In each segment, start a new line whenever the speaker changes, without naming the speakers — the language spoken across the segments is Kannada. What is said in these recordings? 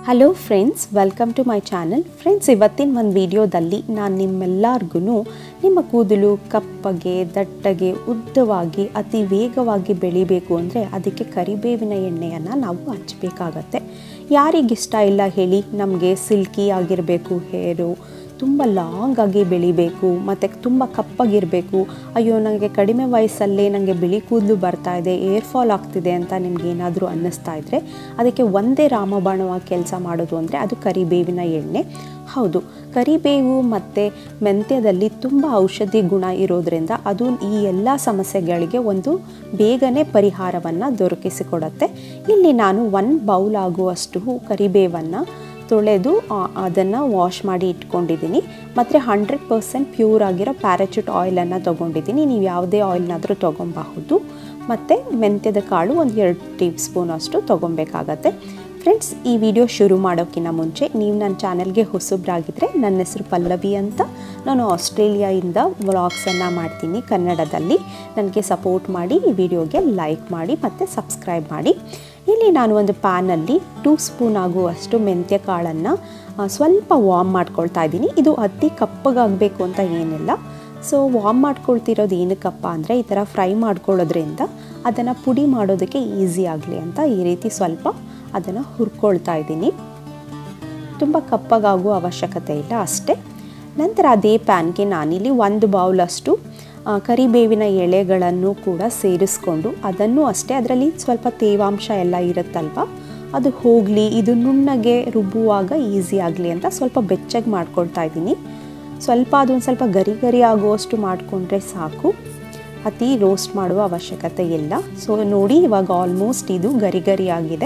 hello friends welcome to my channel friends ಇವತ್ತಿನ ಒಂದು ವಿಡಿಯೋದಲ್ಲಿ ನಾನು ನಿಮ್ಮೆಲ್ಲರಿಗೂ ನಿಮ್ಮ ಕೂದಲು ಕಪ್ಪಗೆ ದಟ್ಟಗೆ ಉದ್ದವಾಗಿ ಅತಿ ವೇಗವಾಗಿ ಬೆಳಿಬೇಕು ಅಂದರೆ ಅದಕ್ಕೆ ಕರಿಬೇವಿನ ಎಣ್ಣೆಯನ್ನು ನಾವು ಹಚ್ಚಬೇಕಾಗತ್ತೆ ಯಾರಿಗಿಷ್ಟ ಇಲ್ಲ ಹೇಳಿ ನಮಗೆ ಸಿಲ್ಕಿ ಆಗಿರಬೇಕು ಹೇರು ತುಂಬ ಲಾಂಗ್ ಆಗಿ ಬೆಳಿಬೇಕು ಮತ್ತು ತುಂಬ ಕಪ್ಪಾಗಿರಬೇಕು ಅಯ್ಯೋ ನನಗೆ ಕಡಿಮೆ ವಯಸ್ಸಲ್ಲೇ ನನಗೆ ಬಿಳಿ ಕೂದಲು ಬರ್ತಾ ಇದೆ ಏರ್ ಫಾಲ್ ಆಗ್ತಿದೆ ಅಂತ ನಿಮ್ಗೆ ಏನಾದರೂ ಅನ್ನಿಸ್ತಾ ಇದ್ದರೆ ಅದಕ್ಕೆ ಒಂದೇ ರಾಮಬಾಣವಾಗಿ ಕೆಲಸ ಮಾಡೋದು ಅಂದರೆ ಅದು ಕರಿಬೇವಿನ ಎಣ್ಣೆ ಹೌದು ಕರಿಬೇವು ಮತ್ತು ಮೆಂತ್ಯದಲ್ಲಿ ತುಂಬ ಔಷಧಿ ಗುಣ ಇರೋದ್ರಿಂದ ಅದು ಈ ಎಲ್ಲ ಸಮಸ್ಯೆಗಳಿಗೆ ಒಂದು ಬೇಗನೆ ಪರಿಹಾರವನ್ನು ದೊರಕಿಸಿಕೊಡುತ್ತೆ ಇಲ್ಲಿ ನಾನು ಒನ್ ಬೌಲ್ ಆಗುವಷ್ಟು ಕರಿಬೇವನ್ನು ತೊಳೆದು ಅದನ್ನು ವಾಶ್ ಮಾಡಿ ಇಟ್ಕೊಂಡಿದ್ದೀನಿ ಮತ್ತು ಹಂಡ್ರೆಡ್ ಪರ್ಸೆಂಟ್ ಪ್ಯೂರ್ ಆಗಿರೋ ಪ್ಯಾರಾಚೂಟ್ ಆಯಿಲನ್ನು ತೊಗೊಂಡಿದ್ದೀನಿ ನೀವು ಯಾವುದೇ ಆಯಿಲ್ನಾದರೂ ತೊಗೊಬಹುದು ಮತ್ತು ಮೆಂತ್ಯದ ಕಾಳು ಒಂದು ಎರಡು ಟೀ ಸ್ಪೂನ್ ಅಷ್ಟು ತೊಗೊಬೇಕಾಗತ್ತೆ ಫ್ರೆಂಡ್ಸ್ ಈ ವಿಡಿಯೋ ಶುರು ಮಾಡೋಕ್ಕಿಂತ ಮುಂಚೆ ನೀವು ನನ್ನ ಚಾನಲ್ಗೆ ಹೊಸಬ್ರಾಗಿದ್ದರೆ ನನ್ನ ಹೆಸರು ಪಲ್ಲವಿ ಅಂತ ನಾನು ಆಸ್ಟ್ರೇಲಿಯಾಯಿಂದ ವ್ಲಾಗ್ಸನ್ನು ಮಾಡ್ತೀನಿ ಕನ್ನಡದಲ್ಲಿ ನನಗೆ ಸಪೋರ್ಟ್ ಮಾಡಿ ಈ ವಿಡಿಯೋಗೆ ಲೈಕ್ ಮಾಡಿ ಮತ್ತು ಸಬ್ಸ್ಕ್ರೈಬ್ ಮಾಡಿ ಇಲ್ಲಿ ನಾನು ಒಂದು ಪ್ಯಾನಲ್ಲಿ ಟೂ ಸ್ಪೂನ್ ಆಗುವಷ್ಟು ಮೆಂತ್ಯ ಕಾಳನ್ನು ಸ್ವಲ್ಪ ವಾರ್ಮ್ ಮಾಡ್ಕೊಳ್ತಾ ಇದ್ದೀನಿ ಇದು ಅತಿ ಕಪ್ಪಗಾಗಬೇಕು ಅಂತ ಏನಿಲ್ಲ ಸೊ ವಾರ್ಮ್ ಮಾಡ್ಕೊಳ್ತಿರೋದು ಏನಕ್ಕಪ್ಪ ಅಂದರೆ ಈ ಥರ ಫ್ರೈ ಮಾಡ್ಕೊಳ್ಳೋದ್ರಿಂದ ಅದನ್ನು ಪುಡಿ ಮಾಡೋದಕ್ಕೆ ಈಸಿ ಆಗಲಿ ಅಂತ ಈ ರೀತಿ ಸ್ವಲ್ಪ ಅದನ್ನು ಹುರ್ಕೊಳ್ತಾ ಇದ್ದೀನಿ ತುಂಬ ಕಪ್ಪಗಾಗುವ ಅವಶ್ಯಕತೆ ಇಲ್ಲ ಅಷ್ಟೇ ನಂತರ ಅದೇ ಪ್ಯಾನ್ಗೆ ನಾನಿಲ್ಲಿ ಒಂದು ಬೌಲಷ್ಟು ಕರಿಬೇವಿನ ಎಳೆಗಳನ್ನು ಕೂಡ ಸೇರಿಸ್ಕೊಂಡು ಅದನ್ನು ಅಷ್ಟೇ ಅದರಲ್ಲಿ ಸ್ವಲ್ಪ ತೇವಾಂಶ ಎಲ್ಲ ಇರುತ್ತಲ್ವ ಅದು ಹೋಗಲಿ ಇದು ನುಣ್ಣಗೆ ರುಬ್ಬುವಾಗ ಈಸಿ ಆಗಲಿ ಅಂತ ಸ್ವಲ್ಪ ಬೆಚ್ಚಗೆ ಮಾಡ್ಕೊಳ್ತಾ ಇದ್ದೀನಿ ಸ್ವಲ್ಪ ಅದೊಂದು ಸ್ವಲ್ಪ ಗರಿ ಗರಿ ಆಗುವಷ್ಟು ಮಾಡಿಕೊಂಡ್ರೆ ಸಾಕು ಅತಿ ರೋಸ್ಟ್ ಮಾಡುವ ಅವಶ್ಯಕತೆ ಇಲ್ಲ ಸೊ ನೋಡಿ ಇವಾಗ ಆಲ್ಮೋಸ್ಟ್ ಇದು ಗರಿ ಗರಿ ಆಗಿದೆ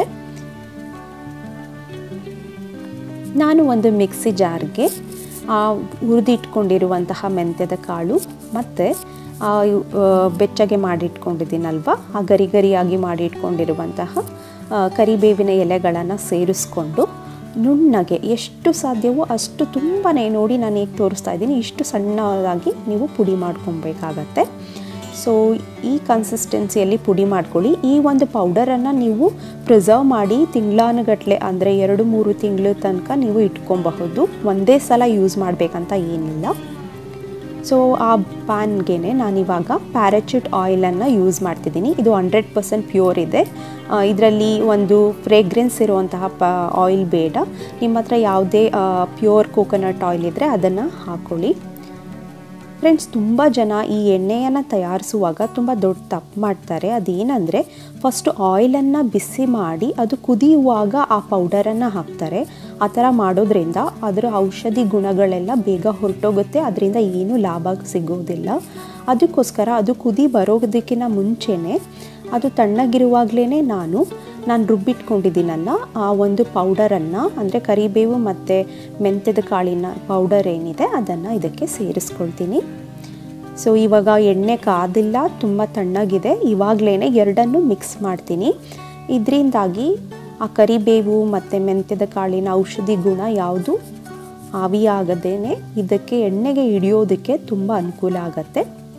ನಾನು ಒಂದು ಮಿಕ್ಸಿ ಜಾರ್ಗೆ ಹುರಿದಿಟ್ಕೊಂಡಿರುವಂತಹ ಮೆಂತ್ಯದ ಕಾಳು ಮತ್ತು ಬೆಚ್ಚಗೆ ಮಾಡಿಟ್ಕೊಂಡಿದ್ದೀನಲ್ವ ಆ ಗರಿ ಗರಿಯಾಗಿ ಮಾಡಿಟ್ಕೊಂಡಿರುವಂತಹ ಕರಿಬೇವಿನ ಎಲೆಗಳನ್ನು ಸೇರಿಸ್ಕೊಂಡು ನುಣ್ಣಗೆ ಎಷ್ಟು ಸಾಧ್ಯವೋ ಅಷ್ಟು ತುಂಬಾ ನೋಡಿ ನಾನು ಈಗ ತೋರಿಸ್ತಾ ಇದ್ದೀನಿ ಇಷ್ಟು ಸಣ್ಣದಾಗಿ ನೀವು ಪುಡಿ ಮಾಡ್ಕೊಬೇಕಾಗತ್ತೆ ಸೊ ಈ ಕನ್ಸಿಸ್ಟೆನ್ಸಿಯಲ್ಲಿ ಪುಡಿ ಮಾಡ್ಕೊಳ್ಳಿ ಈ ಒಂದು ಪೌಡರನ್ನು ನೀವು ಪ್ರಿಸರ್ವ್ ಮಾಡಿ ತಿಂಗಳಾನುಗಟ್ಟಲೆ ಅಂದರೆ ಎರಡು ಮೂರು ತಿಂಗಳ ತನಕ ನೀವು ಇಟ್ಕೊಬಹುದು ಒಂದೇ ಸಲ ಯೂಸ್ ಮಾಡಬೇಕಂತ ಏನಿಲ್ಲ ಸೊ ಆ ಪ್ಯಾನ್ಗೆ ನಾನಿವಾಗ ಪ್ಯಾರಾಚೂಟ್ ಆಯಿಲನ್ನು ಯೂಸ್ ಮಾಡ್ತಿದ್ದೀನಿ ಇದು ಹಂಡ್ರೆಡ್ ಪರ್ಸೆಂಟ್ ಪ್ಯೂರ್ ಇದೆ ಇದರಲ್ಲಿ ಒಂದು ಫ್ರೇಗ್ರೆನ್ಸ್ ಇರುವಂತಹ ಪ ಆಯಿಲ್ ಬೇಡ ನಿಮ್ಮ ಹತ್ರ ಯಾವುದೇ ಪ್ಯೂರ್ ಕೋಕೋನಟ್ ಆಯಿಲ್ ಇದ್ದರೆ ಅದನ್ನು ಹಾಕ್ಕೊಳ್ಳಿ ಫ್ರೆಂಡ್ಸ್ ತುಂಬ ಜನ ಈ ಎಣ್ಣೆಯನ್ನು ತಯಾರಿಸುವಾಗ ತುಂಬ ದೊಡ್ಡ ತಪ್ಪು ಮಾಡ್ತಾರೆ ಅದೇನೆಂದರೆ ಫಸ್ಟು ಆಯಿಲನ್ನು ಬಿಸಿ ಮಾಡಿ ಅದು ಕುದಿಯುವಾಗ ಆ ಪೌಡರನ್ನು ಹಾಕ್ತಾರೆ ಆ ಥರ ಮಾಡೋದ್ರಿಂದ ಅದರ ಔಷಧಿ ಗುಣಗಳೆಲ್ಲ ಬೇಗ ಹೊರಟೋಗುತ್ತೆ ಅದರಿಂದ ಏನೂ ಲಾಭ ಸಿಗೋದಿಲ್ಲ ಅದಕ್ಕೋಸ್ಕರ ಅದು ಕುದಿ ಬರೋದಕ್ಕಿಂತ ಮುಂಚೆನೇ ಅದು ತಣ್ಣಗಿರುವಾಗಲೇ ನಾನು ನಾನು ರುಬ್ಬಿಟ್ಕೊಂಡಿದ್ದೀನಲ್ಲ ಆ ಒಂದು ಪೌಡರನ್ನು ಅಂದರೆ ಕರಿಬೇವು ಮತ್ತು ಮೆಂತ್ಯದ ಕಾಳಿನ ಪೌಡರ್ ಏನಿದೆ ಅದನ್ನು ಇದಕ್ಕೆ ಸೇರಿಸ್ಕೊಳ್ತೀನಿ ಸೊ ಇವಾಗ ಎಣ್ಣೆ ಕಾದಿಲ್ಲ ತುಂಬ ತಣ್ಣಗಿದೆ ಇವಾಗಲೇ ಎರಡನ್ನು ಮಿಕ್ಸ್ ಮಾಡ್ತೀನಿ ಇದರಿಂದಾಗಿ ಆ ಕರಿಬೇವು ಮತ್ತು ಮೆಂತ್ಯದ ಕಾಳಿನ ಔಷಧಿ ಗುಣ ಯಾವುದು ಆವಿಯಾಗದೇ ಇದಕ್ಕೆ ಎಣ್ಣೆಗೆ ಹಿಡಿಯೋದಕ್ಕೆ ತುಂಬ ಅನುಕೂಲ ಆಗತ್ತೆ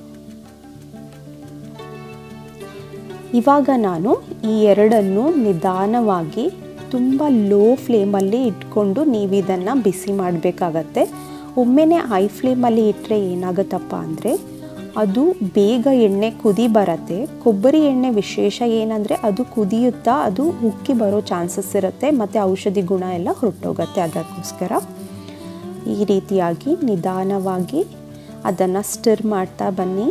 ಇವಾಗ ನಾನು ಈ ಎರಡನ್ನು ನಿಧಾನವಾಗಿ ತುಂಬ ಲೋ ಫ್ಲೇಮಲ್ಲಿ ಇಟ್ಕೊಂಡು ನೀವು ಇದನ್ನು ಬಿಸಿ ಮಾಡಬೇಕಾಗತ್ತೆ ಒಮ್ಮೆನೇ ಹೈ ಫ್ಲೇಮಲ್ಲಿ ಇಟ್ಟರೆ ಏನಾಗುತ್ತಪ್ಪ ಅಂದರೆ ಅದು ಬೇಗ ಎಣ್ಣೆ ಕುದಿ ಬರುತ್ತೆ ಕೊಬ್ಬರಿ ಎಣ್ಣೆ ವಿಶೇಷ ಏನಂದರೆ ಅದು ಕುದಿಯುತ್ತಾ ಅದು ಉಕ್ಕಿ ಬರೋ ಚಾನ್ಸಸ್ ಇರುತ್ತೆ ಮತ್ತು ಔಷಧಿ ಗುಣ ಎಲ್ಲ ಹೊರಟೋಗುತ್ತೆ ಅದಕ್ಕೋಸ್ಕರ ಈ ರೀತಿಯಾಗಿ ನಿಧಾನವಾಗಿ ಅದನ್ನು ಸ್ಟಿರ್ ಮಾಡ್ತಾ ಬನ್ನಿ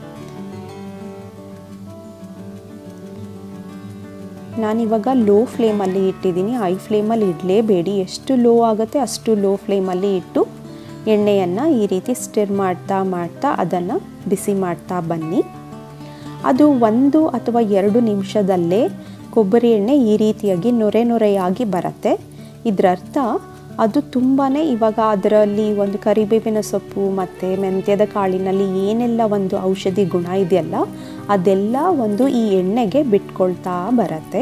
ನಾನಿವಾಗ ಲೋ ಫ್ಲೇಮಲ್ಲಿ ಇಟ್ಟಿದ್ದೀನಿ ಹೈ ಫ್ಲೇಮಲ್ಲಿ ಇಡಲೇಬೇಡಿ ಎಷ್ಟು ಲೋ ಆಗುತ್ತೆ ಅಷ್ಟು ಲೋ ಫ್ಲೇಮಲ್ಲಿ ಇಟ್ಟು ಎಣ್ಣೆಯನ್ನು ಈ ರೀತಿ ಸ್ಟಿರ್ ಮಾಡ್ತಾ ಮಾಡ್ತಾ ಅದನ್ನು ಬಿಸಿ ಮಾಡ್ತಾ ಬನ್ನಿ ಅದು ಒಂದು ಅಥವಾ ಎರಡು ನಿಮಿಷದಲ್ಲೇ ಕೊಬ್ಬರಿ ಎಣ್ಣೆ ಈ ರೀತಿಯಾಗಿ ನೊರೆ ನೊರೆಯಾಗಿ ಬರುತ್ತೆ ಇದರರ್ಥ ಅದು ತುಂಬಾ ಇವಾಗ ಅದರಲ್ಲಿ ಒಂದು ಕರಿಬೇವಿನ ಸೊಪ್ಪು ಮತ್ತು ಮೆಂತ್ಯದ ಕಾಳಿನಲ್ಲಿ ಏನೆಲ್ಲ ಒಂದು ಔಷಧಿ ಗುಣ ಇದೆಯಲ್ಲ ಅದೆಲ್ಲ ಒಂದು ಈ ಎಣ್ಣೆಗೆ ಬಿಟ್ಕೊಳ್ತಾ ಬರುತ್ತೆ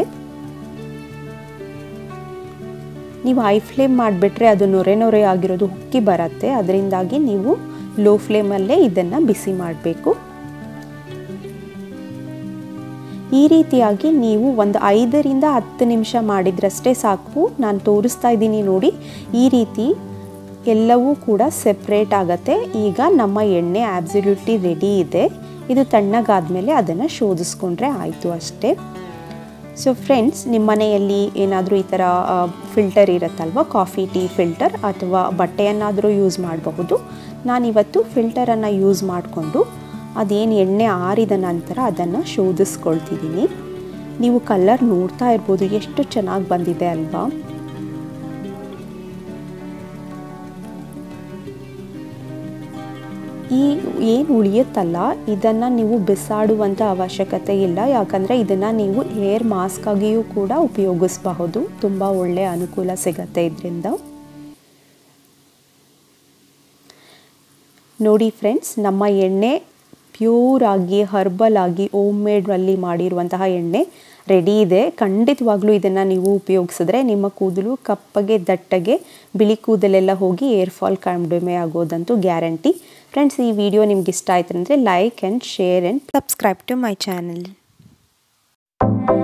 ನೀವು ಹೈ ಫ್ಲೇಮ್ ಮಾಡಿಬಿಟ್ರೆ ಅದು ನೊರೆ ನೊರೆ ಆಗಿರೋದು ಉಕ್ಕಿ ಬರುತ್ತೆ ಅದರಿಂದಾಗಿ ನೀವು ಲೋ ಫ್ಲೇಮಲ್ಲೇ ಇದನ್ನು ಬಿಸಿ ಮಾಡಬೇಕು ಈ ರೀತಿಯಾಗಿ ನೀವು ಒಂದು ಐದರಿಂದ ಹತ್ತು ನಿಮಿಷ ಮಾಡಿದ್ರಷ್ಟೇ ಸಾಕು ನಾನು ತೋರಿಸ್ತಾ ಇದ್ದೀನಿ ನೋಡಿ ಈ ರೀತಿ ಎಲ್ಲವೂ ಕೂಡ ಸೆಪ್ರೇಟ್ ಆಗುತ್ತೆ ಈಗ ನಮ್ಮ ಎಣ್ಣೆ ಆಬ್ಸಲ್ಯೂಟ್ಲಿ ರೆಡಿ ಇದೆ ಇದು ತಣ್ಣಗಾದ್ಮೇಲೆ ಅದನ್ನು ಶೋಧಿಸ್ಕೊಂಡ್ರೆ ಆಯಿತು ಅಷ್ಟೇ ಸೊ ಫ್ರೆಂಡ್ಸ್ ನಿಮ್ಮ ಮನೆಯಲ್ಲಿ ಏನಾದರೂ ಈ ಥರ ಫಿಲ್ಟರ್ ಇರುತ್ತಲ್ವ ಕಾಫಿ ಟೀ ಫಿಲ್ಟರ್ ಅಥವಾ ಬಟ್ಟೆಯನ್ನಾದರೂ ಯೂಸ್ ಮಾಡಬಹುದು ನಾನಿವತ್ತು ಫಿಲ್ಟರನ್ನು ಯೂಸ್ ಮಾಡಿಕೊಂಡು ಅದೇನು ಎಣ್ಣೆ ಆರಿದ ನಂತರ ಅದನ್ನು ಶೋಧಿಸ್ಕೊಳ್ತಿದ್ದೀನಿ ನೀವು ಕಲರ್ ನೋಡ್ತಾ ಇರ್ಬೋದು ಎಷ್ಟು ಚೆನ್ನಾಗಿ ಬಂದಿದೆ ಅಲ್ವಾ ಈ ಏನು ಉಳಿಯುತ್ತಲ್ಲ ಇದನ್ನು ನೀವು ಬಿಸಾಡುವಂಥ ಅವಶ್ಯಕತೆ ಇಲ್ಲ ಯಾಕಂದರೆ ಇದನ್ನು ನೀವು ಏರ್ ಮಾಸ್ಕ್ ಆಗಿಯೂ ಕೂಡ ಉಪಯೋಗಿಸಬಹುದು ತುಂಬ ಒಳ್ಳೆಯ ಅನುಕೂಲ ಸಿಗತ್ತೆ ಇದರಿಂದ ನೋಡಿ ಫ್ರೆಂಡ್ಸ್ ನಮ್ಮ ಎಣ್ಣೆ ಪ್ಯೂರ್ ಆಗಿ ಹರ್ಬಲ್ ಆಗಿ ಓಮ್ ಮೇಡ್ನಲ್ಲಿ ಮಾಡಿರುವಂತಹ ಎಣ್ಣೆ ರೆಡಿ ಇದೆ ಖಂಡಿತವಾಗ್ಲೂ ಇದನ್ನು ನೀವು ಉಪಯೋಗಿಸಿದ್ರೆ ನಿಮ್ಮ ಕೂದಲು ಕಪ್ಪಗೆ ದಟ್ಟಗೆ ಬಿಳಿ ಕೂದಲೆಲ್ಲ ಹೋಗಿ ಏರ್ ಫಾಲ್ ಕಡಿಮೆ ಆಗೋದಂತೂ ಗ್ಯಾರಂಟಿ ಫ್ರೆಂಡ್ಸ್ ಈ ವಿಡಿಯೋ ನಿಮ್ಗೆ ಇಷ್ಟ ಆಯ್ತು ಅಂದರೆ like and share and subscribe to my channel